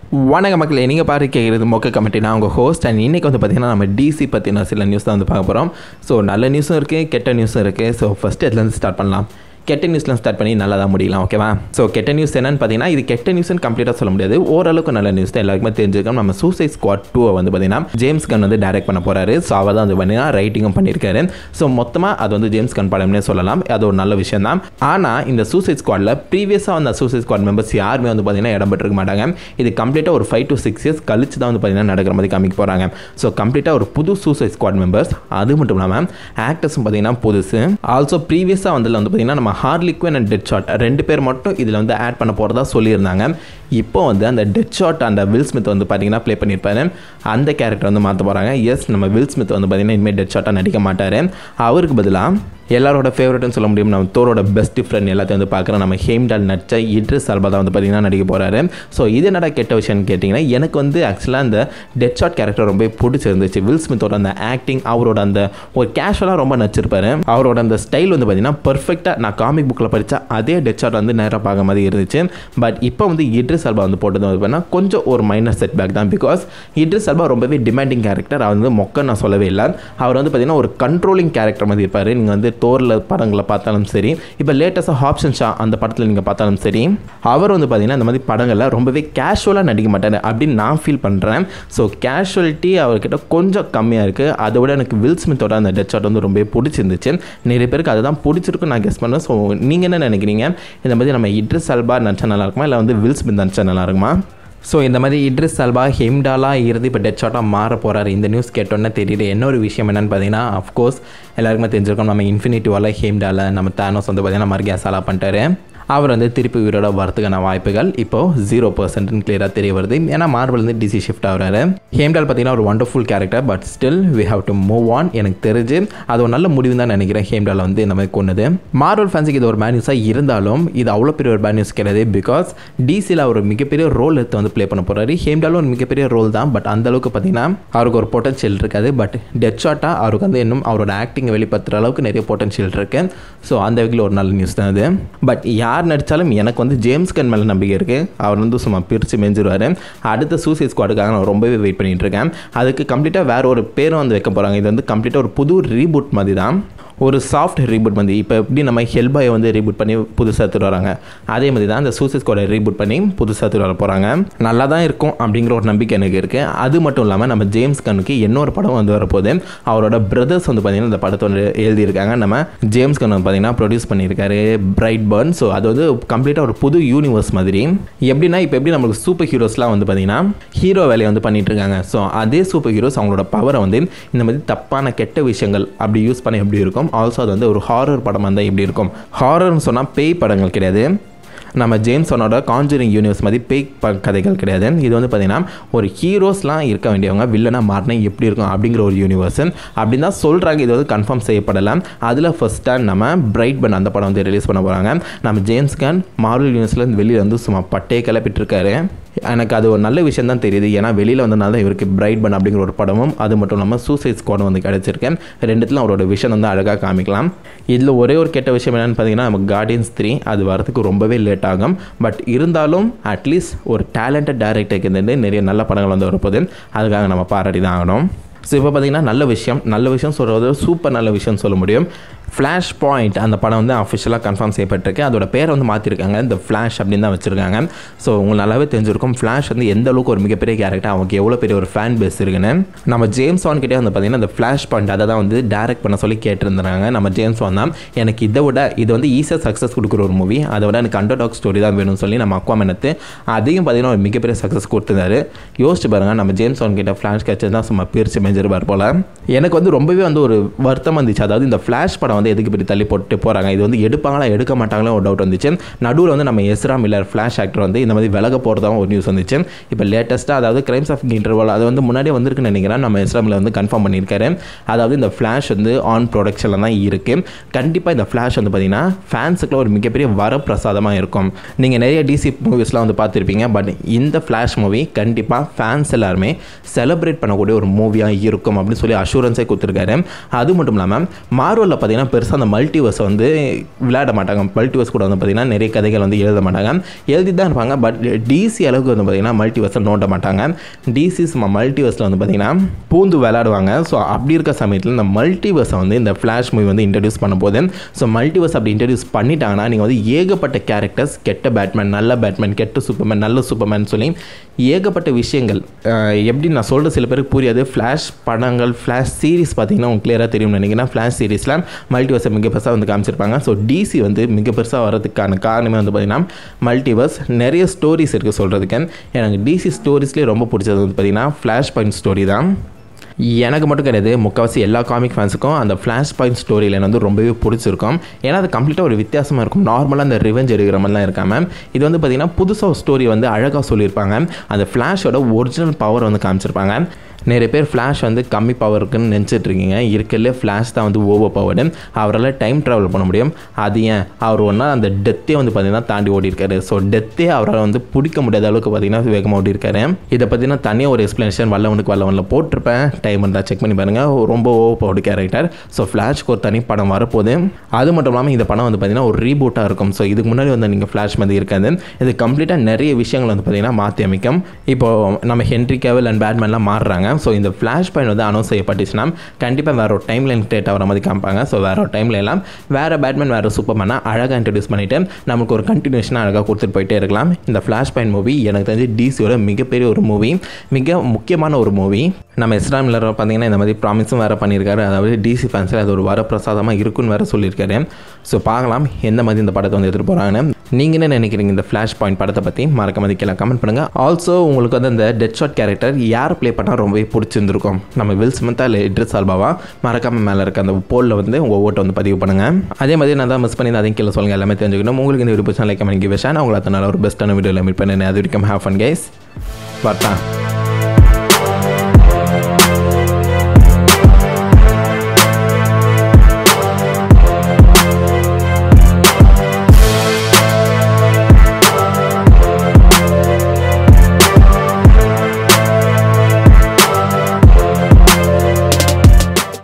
வணக்க மக்களே நீங்கள் பாரு கேட்குறது மொக்க கமெண்ட்டி நான் உங்கள் ஹோஸ்ட் அண்ட் இன்றைக்கி வந்து பார்த்தீங்கன்னா நம்ம டிசி பற்றின சில நியூஸ் தான் வந்து பார்க்க போகிறோம் ஸோ நல்ல நியூஸும் இருக்குது கெட்ட நியூஸும் இருக்குது ஸோ ஃபஸ்ட்டு இதுலேருந்து ஸ்டார்ட் பண்ணலாம் கெட்ட நியூஸ்லாம் ஸ்டார்ட் பண்ணி நல்லா தான் முடியலாம் ஓகேவா ஸோ கெட்ட நியூஸ் என்னன்னு பார்த்தீங்கன்னா இது கெட்ட நியூஸ்னு கம்ப்ளீட்டாக சொல்ல முடியாது ஓரளவுக்கு நல்ல நியூஸ் தான் எல்லாருக்குமே தெரிஞ்சிருக்கோம் நம்ம சூசைட் ஸ்குவாட் டூவை வந்து பார்த்தீங்கன்னா ஜேம்ஸ் கன் வந்து டைரக்ட் பண்ண போகிறாரு ஸோ அவர் தான் வந்து பார்த்தீங்கன்னா ரைட்டிங்கும் பண்ணியிருக்காரு ஸோ மொத்தமாக அது வந்து ஜேம்ஸ் கன் படம்னே சொல்லலாம் அது ஒரு நல்ல விஷயம் தான் ஆனால் இந்த சூசைட் ஸ்குவாடில் ப்ரீவியஸாக வந்த சூசைட் ஸ்குவாட் மெம்பர்ஸ் யாருமே வந்து பார்த்தீங்கன்னா இடம் பெற்றிருக்க மாட்டாங்க இது கம்ப்ளீட்டாக ஒரு ஃபைவ் டு சிக்ஸ் இயர்ஸ் கழிச்சு தான் வந்து பார்த்தீங்கன்னா நடக்கிற மாதிரி காமிக்க போகிறாங்க ஸோ கம்ப்ளீட்டாக ஒரு புது சூசைட் ஸ்குவாட் மெம்பர்ஸ் அது மட்டும் இல்லாமல் ஆக்டர்ஸும் பார்த்தீங்கன்னா புதுசு ஆல்சோ ப்ரீவியஸாக வந்ததில் வந்து பார்த்தீங்கன்னா நம்ம ஹார்லிக்வன் அண்ட் டெட் ஷாட் ரெண்டு பேர் மட்டும் இதில் வந்து ஆட் பண்ண போகிறதா சொல்லியிருந்தாங்க இப்போ வந்து அந்த டெட் ஷாட் அந்த வில் ஸ்மித் வந்து பார்த்தீங்கன்னா ப்ளே பண்ணியிருப்பாரு அந்த கேரக்டர் வந்து மாற்ற போகிறாங்க எஸ் நம்ம வில் ஸ்மித் வந்து பார்த்தீங்கன்னா இனிமேல் டெட் ஷாட்டாக நடிக்க மாட்டார் அவருக்கு பதிலாக எல்லாரோட ஃபேவரட்னு சொல்ல முடியும் நம்ம தோரோட பெஸ்ட் ஃப்ரெண்ட் எல்லாத்தையும் வந்து பார்க்குறோம் நம்ம ஹேம்டால் நடிச்ச இட்ரிஸ் அல்பா தான் வந்து பார்த்தீங்கன்னா நடிக்க போகிறாரு ஸோ இது என்னடா கெட்ட விஷயம்னு கேட்டிங்கன்னா எனக்கு வந்து ஆக்சுவலாக அந்த டெட் ஷாட் கேரக்டர் ரொம்ப பிடிச்சிருந்துச்சு வில் ஸ்மித்தோட அந்த ஆக்டிங் அவரோட அந்த ஒரு கேஷுவலாக ரொம்ப நடிச்சிருப்பாரு அவரோட அந்த ஸ்டைல் வந்து பார்த்தீங்கன்னா பர்ஃபெக்டாக நான் காமிக் புக்கில் படித்த அதே டெட் ஷாட் வந்து நேராக பார்க்க மாதிரி இருந்துச்சு பட் இப்போ வந்து இட்ரிஸ் அல்பா வந்து போட்டது வந்து பார்த்தீங்கன்னா கொஞ்சம் ஒரு மைனர் செட் பேக் தான் பிகாஸ் இட்ரிஸ் அல்பா ரொம்பவே டிமாண்டிங் கேரக்டர் அவர் வந்து மொக்க நான் சொல்லவே இல்லை அவர் வந்து பார்த்தீங்கன்னா ஒரு கண்ட்ரோலிங் கேரக்டர் மாதிரி இருப்பார் நீங்கள் வந்து தோரில் படங்களை பார்த்தாலும் சரி இப்போ லேட்டஸ்ட்டாக ஆப்ஷன் ஷா அந்த படத்தில் நீங்கள் பார்த்தாலும் சரி அவர் வந்து பார்த்தீங்கன்னா இந்த மாதிரி படங்களில் ரொம்பவே கேஷுவலாக நடிக்க மாட்டார் அப்படின்னு நான் ஃபீல் பண்ணுறேன் ஸோ கேஷுவலிட்டி அவர்கிட்ட கொஞ்சம் கம்மியாக இருக்குது அதை விட எனக்கு வில் ஸ்மித்தோட அந்த டெட் ஷாட் வந்து ரொம்ப பிடிச்சிருந்துச்சு நிறைய பேருக்கு அதுதான் பிடிச்சிருக்கும் நான் கெஸ் பண்ணுறேன் ஸோ நீங்கள் என்ன நினைக்கிறீங்க இந்த மாதிரி நம்ம இட்ரிஸ் அல்பா நடிச்சா நல்லா இருக்குமா இல்லை வந்து வில் ஸ்மித் நடிச்சா நல்லா இருக்குமா ஸோ இந்த மாதிரி இட்ரிஸ் அல்பா ஹெம்டாலாக இருந்து இப்போ டெட் ஷாட்டாக மாற போகிறாரு இந்த நியூஸ் கேட்டோன்னே தெரியுது என்ன ஒரு விஷயம் என்னென்னு பார்த்தீங்கன்னா அஃப்கோர்ஸ் எல்லாருக்குமே தெரிஞ்சிருக்கோம் நம்ம இன்ஃபினிட்டிவால் ஹேம்டால நம்ம தேனோஸ் வந்து பார்த்தீங்கன்னா மர்கியாசாலா பண்ணிட்டாரு அவர் வந்து திருப்பி உயிரோட வரதுக்கான வாய்ப்புகள் இப்போது ஜீரோ பர்சன்ட்னு கிளியராக தெரிய வருது ஏன்னா மார்வல் வந்து டிசி ஷிஃப்ட் ஆகிறாரு ஹேம்டால் பார்த்தீங்கன்னா ஒரு wonderful character but still we have to move on எனக்கு தெரிஞ்சு அது ஒரு நல்ல முடிவு தான் நினைக்கிறேன் ஹேம்டால் வந்து இந்த மாதிரி கொண்டது மார்வல் ஃபேன்ஸுக்கு இது ஒரு பேட் நியூஸாக இருந்தாலும் இது அவ்வளோ பெரிய ஒரு பேட் நியூஸ் கிடையாது பிகாஸ் டிசியில் அவர் மிகப்பெரிய ரோல் எடுத்து வந்து ப்ளே பண்ண போகிறாரு ஹேம்டாலும் ஒரு மிகப்பெரிய ரோல் தான் பட் அந்த அளவுக்கு பார்த்தீங்கன்னா அவருக்கு ஒரு பொட்டன்ஷியல் இருக்காது பட் டெட் ஷாட்டாக அவருக்கு வந்து இன்னும் அவரோட ஆக்டிங்கை வெளிப்படுத்துகிற அளவுக்கு நிறைய பொட்டன்ஷியல் இருக்கு ஸோ அந்த வகையில் ஒரு நல்ல நியூஸ் தான் அது பட் யார் நடித்தாலும் எனக்கு வந்து ஜேம்ஸ் கன் மேலே நம்பிக்கை இருக்குது அவர் வந்து சும்மா பிரித்து மெஞ்சிருவார் அடுத்த சூசைட் ஸ்குவாடுக்காக நான் ரொம்பவே வெயிட் பண்ணிட்டு இருக்கேன் அதுக்கு கம்ப்ளீட்டாக வேற ஒரு பேரும் வந்து வைக்க போகிறாங்க இது வந்து கம்ப்ளீட்டாக ஒரு புது ரீபூட் மாதிரி தான் ஒரு சாஃப்ட் ரீபூட் வந்து இப்போ எப்படி நம்ம ஹெல்பாயை வந்து ரீபூட் பண்ணி புதுசாக எடுத்துட்டு வராங்க அதே மாதிரி தான் இந்த சூசைட் ஸ்குவாடை ரீபூட் பண்ணி புதுசாக எடுத்துட்டு வர போகிறாங்க நல்லா தான் இருக்கும் அப்படிங்கிற ஒரு நம்பிக்கை எனக்கு இருக்குது அது மட்டும் இல்லாமல் நம்ம ஜேம்ஸ் கனுக்கு இன்னொரு படம் வந்து வரப்போகுது அவரோட பிரதர்ஸ் வந்து பார்த்திங்கன்னா இந்த படத்தை வந்து எழுதியிருக்காங்க நம்ம ஜேம்ஸ் கன் வந்து பார்த்திங்கன்னா ப்ரொடியூஸ் பண்ணியிருக்காரு பிரைட் பர்ன் ஸோ அது வந்து கம்ப்ளீட்டாக ஒரு புது யூனிவர்ஸ் மாதிரி எப்படின்னா இப்போ எப்படி நம்மளுக்கு சூப்பர் ஹீரோஸ்லாம் வந்து பார்த்திங்கன்னா ஹீரோ வேலையை வந்து பண்ணிட்டு இருக்காங்க ஸோ அதே சூப்பர் ஹீரோஸ் அவங்களோட பவரை வந்து இந்த மாதிரி தப்பான கெட்ட விஷயங்கள் அப்படி யூஸ் பண்ண எப்படி இருக்கும் ஆல்சோ அது வந்து ஒரு ஹாரர் படம் இருந்தால் எப்படி இருக்கும் ஹாரர்னு சொன்னால் பேய் படங்கள் கிடையாது நம்ம ஜேம்ஸோனோட கான்ஜூரிங் யூனிவர்ஸ் மாதிரி பேய் ப கதைகள் கிடையாது இது வந்து பார்த்திங்கன்னா ஒரு ஹீரோஸ்லாம் இருக்க வேண்டியவங்க வில்லனாக மாறினா எப்படி இருக்கும் அப்படிங்கிற ஒரு யூனிவர்ஸ் அப்படின்னு தான் சொல்கிறாங்க இது வந்து கன்ஃபார்ம் செய்யப்படலை அதில் ஃபஸ்ட்டாக நம்ம பிரைட் பன் அந்த படம் வந்து ரிலீஸ் பண்ண போகிறாங்க நம்ம ஜேம்ஸ் கன் மார்வல் யூனிவர்ஸில் வெளியில் வந்து சும்மா பட்டே கிளப்பிட்டு இருக்காரு எனக்கு அது ஒரு நல்ல விஷயம் தான் தெரியுது ஏன்னா வெளியில் வந்தனால தான் இவருக்கு பிரைட் பன் அப்படிங்கிற ஒரு படமும் அது மட்டும் இல்லாமல் சூசைட் ஸ்குவாடும் வந்து கிடச்சிருக்கேன் ரெண்டுத்துல அவரோட விஷயம் வந்து அழகாக காமிக்கலாம் இதில் ஒரே ஒரு கெட்ட விஷயம் என்னென்னு பார்த்தீங்கன்னா நம்ம கார்டியன்ஸ் த்ரீ அது வரதுக்கு ரொம்பவே லேட் ஆகும் பட் இருந்தாலும் அட்லீஸ்ட் ஒரு டேலண்டட் டேரக்டருக்கு இருந்து நிறைய நல்ல படங்கள் வந்து வரப்போகுது அதுக்காக நம்ம பாராட்டி தான் ஆகணும் ஸோ இப்போ பார்த்தீங்கன்னா நல்ல விஷயம் நல்ல விஷயம் சொல்கிறது சூப்பர் நல்ல விஷயம் சொல்ல முடியும் ஃப்ளாஷ் பாயிண்ட் அந்த படம் வந்து அஃபிஷியலாக கன்ஃபார்ம் செய்யப்பட்டிருக்கு அதோட பேரை வந்து மாற்றிருக்காங்க இந்த ஃப்ளாஷ் அப்படின்னு தான் வச்சுருக்காங்க ஸோ உங்களுக்கு நல்லாவே தெரிஞ்சிருக்கும் ஃப்ளாஷ் வந்து எந்த அளவுக்கு ஒரு மிகப்பெரிய கேரக்டர் அவங்க எவ்வளோ பெரிய ஒரு ஃபேன் பேஸ் இருக்குன்னு நம்ம ஜேம்ஸ் வான் கிட்டே வந்து பார்த்தீங்கன்னா அந்த ஃப்ளாஷ் பாயிண்ட் அதை தான் வந்து டேரக்ட் பண்ண சொல்லி கேட்டிருந்தாங்க நம்ம ஜேம்ஸ் வான் தான் எனக்கு இதை விட இது வந்து ஈஸியாக சக்ஸஸ் கொடுக்குற ஒரு மூவி அதை விட எனக்கு அண்டர் டாக் ஸ்டோரி தான் வேணும்னு சொல்லி நம்ம அக்வா மெனத்து அதையும் பார்த்தீங்கன்னா ஒரு மிகப்பெரிய சக்ஸஸ் கொடுத்துருந்தாரு யோசிச்சு பாருங்கள் நம்ம ஜேம்ஸ் வான் கிட்ட ஃப்ளாஷ் கேச்சர் தான் சும்மா பிரித்து மெஞ்சிருப்பார் போல் எனக்கு வந்து ரொம்பவே வந்து ஒரு வருத்தம் வந்துச்சு அதாவது இந்த ஃப்ளாஷ் படம் வந்து எதுக்கு இப்படி தள்ளி போட்டு போகிறாங்க இது வந்து எடுப்பாங்களா எடுக்க மாட்டாங்களோ ஒரு டவுட் வந்துச்சு நடுவில் வந்து நம்ம எஸ்ரா மில்லர் ஃப்ளாஷ் ஆக்டர் வந்து இந்த மாதிரி விலக போகிறதாவும் ஒரு நியூஸ் வந்துச்சு இப்போ லேட்டஸ்ட்டாக அதாவது கிரைம்ஸ் ஆஃப் இன்டர்வல் அது வந்து முன்னாடியே வந்திருக்குன்னு நினைக்கிறேன் நம்ம எஸ்ரா மில்லர் வந்து கன்ஃபார்ம் பண்ணியிருக்காரு அதாவது இந்த ஃப்ளாஷ் வந்து ஆன் ப்ரொடக்ஷனில் தான் இருக்குது கண்டிப்பாக இந்த ஃப்ளாஷ் வந்து பார்த்திங்கன்னா ஃபேன்ஸுக்குள்ள ஒரு மிகப்பெரிய வரப்பிரசாதமாக இருக்கும் நீங்கள் நிறைய டிசி மூவிஸ்லாம் வந்து பார்த்துருப்பீங்க பட் இந்த ஃப்ளாஷ் மூவி கண்டிப்பாக ஃபேன்ஸ் எல்லாருமே செலிப்ரேட் பண்ணக்கூடிய ஒரு மூவியாக இருக்கும் அப்படின்னு சொல்லி அஷூரன்ஸே கொடுத்துருக்காரு அது மட்டும் இல்லாமல் மார்வலில் பார்த்தீங்கன்னா பார்த்தீங்கன்னா பெருசாக அந்த மல்டிவர்ஸை வந்து விளையாட மாட்டாங்க மல்டிவர்ஸ் கூட வந்து பார்த்தீங்கன்னா நிறைய கதைகள் வந்து எழுத மாட்டாங்க எழுதி தான் இருப்பாங்க பட் டிசி அளவுக்கு வந்து பார்த்தீங்கன்னா மல்டிவர்ஸை நோண்ட மாட்டாங்க டிசி மல்டிவர்ஸில் வந்து பார்த்தீங்கன்னா பூந்து விளையாடுவாங்க ஸோ அப்படி இருக்க சமயத்தில் இந்த மல்டிவர்ஸை வந்து இந்த ஃப்ளாஷ் மூவி வந்து இன்ட்ரடியூஸ் பண்ணும்போது ஸோ மல்டிவர்ஸ் அப்படி இன்ட்ரடியூஸ் பண்ணிட்டாங்கன்னா நீங்கள் வந்து ஏகப்பட்ட கேரக்டர்ஸ் கெட்ட பேட்மேன் நல்ல பேட்மேன் கெட்ட சூப்பர்மேன் நல்ல சூப்பர்மேன் சொல்லி ஏகப்பட்ட விஷயங்கள் அஹ், எப்படி நான் சொல்கிற சில பேருக்கு புரியாது ஃப்ளாஷ் படங்கள் ஃப்ளாஷ் சீரிஸ் பார்த்தீங்கன்னா உங்களுக்கு கிளியராக தெரியும் நினைக்கிறேன் ஃப்ளாஷ் சீரிஸில் மல்டிவர்ஸை மிக பெருசாக வந்து காமிச்சிருப்பாங்க ஸோ டிசி வந்து மிக பெருசாக வரதுக்கான காரணமே வந்து பார்த்தீங்கன்னா மல்டிவர்ஸ் நிறைய ஸ்டோரிஸ் இருக்குது சொல்கிறதுக்கு எனக்கு டிசி ஸ்டோரிஸ்லேயே ரொம்ப பிடிச்சது வந்து பார்த்தீங்கன்னா ஃப்ளாஷ் பாயிண்ட் ஸ்டோரி தான் எனக்கு மட்டும் கிடையாது முக்கால்வாசி எல்லா காமிக் ஃபேன்ஸுக்கும் அந்த ஃப்ளாஷ் பாயிண்ட் ஸ்டோரியில் வந்து ரொம்பவே பிடிச்சிருக்கும் ஏன்னா அது கம்ப்ளீட்டாக ஒரு வித்தியாசமாக இருக்கும் நார்மலாக அந்த ரிவெஞ்ச் எடுக்கிற மாதிரிலாம் இருக்காமல் இது வந்து பார்த்திங்கன்னா புதுசாக ஒரு ஸ்டோரி வந்து அழகாக சொல்லியிருப்பாங்க அந்த ஃப்ளாஷோட ஒரிஜினல் பவர் வந்து காமிச்சிருப்பாங்க நிறைய பேர் ஃப்ளாஷ் வந்து கம்மி பவர் இருக்குன்னு நினச்சிட்டு இருக்கீங்க இருக்கிறதுலே ஃப்ளாஷ் தான் வந்து ஓவர் பவர்டு அவரால் டைம் ட்ராவல் பண்ண முடியும் அது ஏன் அவர் ஒன்றா அந்த டெத்தே வந்து பார்த்தீங்கன்னா தாண்டி ஓடி இருக்காரு ஸோ டெத்தே அவரால் வந்து பிடிக்க முடியாத அளவுக்கு பார்த்தீங்கன்னா வேகமாக ஓடி இருக்காரு இதை பற்றினா தனியாக ஒரு எக்ஸ்ப்ளனேஷன் வல்லவனுக்கு வல்லவனில் போட்டிருப்பேன் டைம் இருந்தால் செக் பண்ணி பாருங்கள் ரொம்ப ஓவர் பவர்டு கேரக்டர் ஸோ ஃப்ளாஷ்க்கு ஒரு தனி படம் வரப்போகுது அது மட்டும் இல்லாமல் இந்த படம் வந்து பார்த்தீங்கன்னா ஒரு ரீபூட்டாக இருக்கும் ஸோ இதுக்கு முன்னாடி வந்து நீங்கள் ஃப்ளாஷ் மாதிரி இருக்காது இது கம்ப்ளீட்டாக நிறைய விஷயங்கள் வந்து பார்த்தீங்கன்னா மாற்றி அமைக்கும் இப்போ நம்ம ஹென்ரி கேவல் அண்ட் பேட்மேன்லாம் மாறுறாங்க ஸோ இந்த ஃப்ளாஷ் பாயிண்ட் வந்து அனௌன்ஸ் செய்யப்பட்டுச்சுன்னா கண்டிப்பாக வேற ஒரு டைம் லைன் கிரியேட் ஆகிற மாதிரி காமிப்பாங்க ஸோ வேற ஒரு டைம்ல எல்லாம் வேற பேட்மேன் வேற சூப்பர்மேனை அழகாக இன்ட்ரடியூஸ் பண்ணிட்டு நமக்கு ஒரு கண்டினியூஷனாக அழகாக கொடுத்துட்டு போயிட்டே இருக்கலாம் இந்த ஃப்ளாஷ் பாயிண்ட் மூவி எனக்கு தெரிஞ்சு டிசியோட மிகப்பெரிய ஒரு மூவி மிக முக்கியமான ஒரு மூவி நம்ம எஸ்ரா மில்லர் பார்த்தீங்கன்னா இந்த மாதிரி ப்ராமிஸும் வேறு பண்ணியிருக்காரு அதாவது டிசி ஃபேன்ஸில் அது ஒரு வரப்பிரசாதமாக இருக்குன்னு வேறு சொல்லியிருக்காரு ஸோ பார்க்கலாம் எந்த மாதிரி இந்த படத்தை வந்து எடுத்துகிட்டு போகிறாங்கன்னு நீங்கள் என்ன நினைக்கிறீங்க இந்த ஃப்ளாஷ் பாயிண்ட் படத்தை பற்றி மறக்க மாதிரி கீழே கமெண்ட் பண்ணுங்கள் ஆல்சோ உங்களுக்கு வந்து அந்த டெட் ஷாட் கேரக்டர் யார் ப்ளே பண்ணால் ரொம்பவே பிடிச்சிருந்துருக்கும் நம்ம வில் ஸ்மித்தா இல்லை இட்ரிஸ் ஆல்பாவா மறக்காம மேலே இருக்க அந்த போலில் வந்து உங்கள் ஓட்டை வந்து பதிவு பண்ணுங்கள் அதே மாதிரி நான் தான் மிஸ் பண்ணி அதையும் கீழே சொல்லுங்கள் எல்லாமே தெரிஞ்சுக்கணும் உங்களுக்கு இந்த வீடியோ பிடிச்சா லைக் கமெண்ட் கிவ் ஷேன் உங்களை அதனால் ஒரு பெஸ்ட்டான வீடியோவில் மீட் பண்ணேன் அது வரைக்கும் ஹேவ் ஃபன் கைஸ் வரட்டேன்